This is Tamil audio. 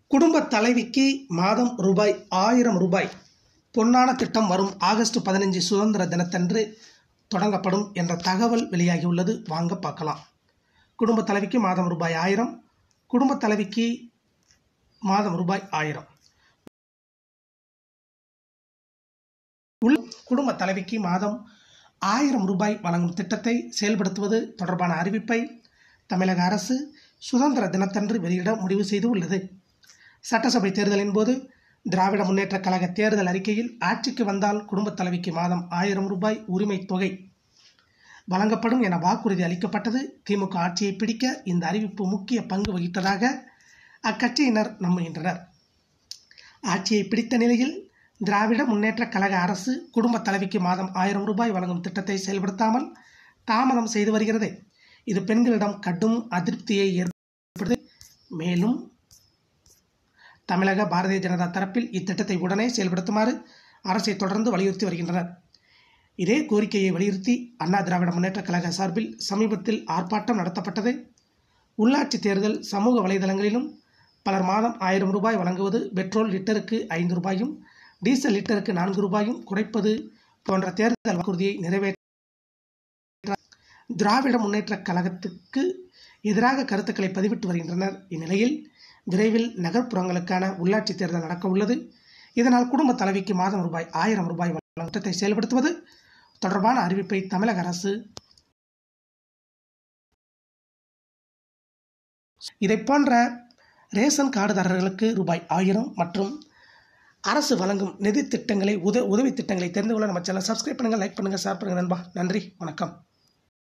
குடும்ப தலைவிக்கு மாதம் ரூபாய் ஆயிரம் ரூபாய் பொன்னான திட்டம் வரும் ஆகஸ்ட் பதினஞ்சு சுதந்திர தினத்தன்று தொடங்கப்படும் என்ற தகவல் வெளியாகியுள்ளது வாங்க பார்க்கலாம் குடும்ப தலைவிக்கு மாதம் ரூபாய் ஆயிரம் குடும்ப தலைவிக்கு மாதம் ரூபாய் ஆயிரம் உள் குடும்ப தலைவிக்கு மாதம் ஆயிரம் ரூபாய் வழங்கும் திட்டத்தை செயல்படுத்துவது தொடர்பான அறிவிப்பை தமிழக அரசு சுதந்திர தினத்தன்று வெளியிட முடிவு செய்து உள்ளது சட்டசபை தேர்தலின் போது திராவிட முன்னேற்றக் கழக தேர்தல் அறிக்கையில் ஆட்சிக்கு வந்தால் குடும்ப தலைவிக்கு மாதம் ஆயிரம் ரூபாய் உரிமை தொகை வழங்கப்படும் என வாக்குறுதி அளிக்கப்பட்டது திமுக ஆட்சியை பிடிக்க இந்த அறிவிப்பு முக்கிய பங்கு வகித்ததாக அக்கட்சியினர் நம்புகின்றனர் ஆட்சியை பிடித்த நிலையில் திராவிட முன்னேற்றக் கழக அரசு குடும்ப தலைவிக்கு மாதம் ஆயிரம் ரூபாய் வழங்கும் திட்டத்தை செயல்படுத்தாமல் தாமதம் செய்து வருகிறது இது பெண்களிடம் கடும் அதிருப்தியை ஏற்படுத்தி மேலும் தமிழக பாரதிய ஜனதா தரப்பில் இத்திட்டத்தை உடனே செயல்படுத்துமாறு அரசை தொடர்ந்து வலியுறுத்தி வருகின்றனர் இதே கோரிக்கையை வலியுறுத்தி அண்ணா திராவிட முன்னேற்றக் கழக சார்பில் சமீபத்தில் ஆர்ப்பாட்டம் நடத்தப்பட்டது உள்ளாட்சி தேர்தல் சமூக வலைதளங்களிலும் பலர் மாதம் ஆயிரம் ரூபாய் வழங்குவது பெட்ரோல் லிட்டருக்கு ஐந்து ரூபாயும் டீசல் லிட்டருக்கு நான்கு ரூபாயும் குறைப்பது போன்ற தேர்தல் வாக்குறுதியை நிறைவேற்ற திராவிட முன்னேற்றக் கழகத்துக்கு எதிராக கருத்துக்களை பதிவிட்டு வருகின்றனர் இந்நிலையில் விரைவில் நகர்ப்புறங்களுக்கான உள்ளாட்சி தேர்தல் நடக்க உள்ளது இதனால் குடும்ப தலைவிக்கு மாதம் ரூபாய் ஆயிரம் ரூபாய் வழங்கும் திட்டத்தை செயல்படுத்துவது தொடர்பான அறிவிப்பை தமிழக அரசு இதை போன்ற ரேஷன் கார்டுதாரர்களுக்கு ரூபாய் ஆயிரம் மற்றும் அரசு வழங்கும் நிதி திட்டங்களை உத உதவி திட்டங்களை தெரிந்து கொள்ள நம்ம சேனல் சப்ஸ்கிரைப் பண்ணுங்கள் லைக் பண்ணுங்கள் ஷேர் பண்ணுங்கள் நண்பா நன்றி வணக்கம்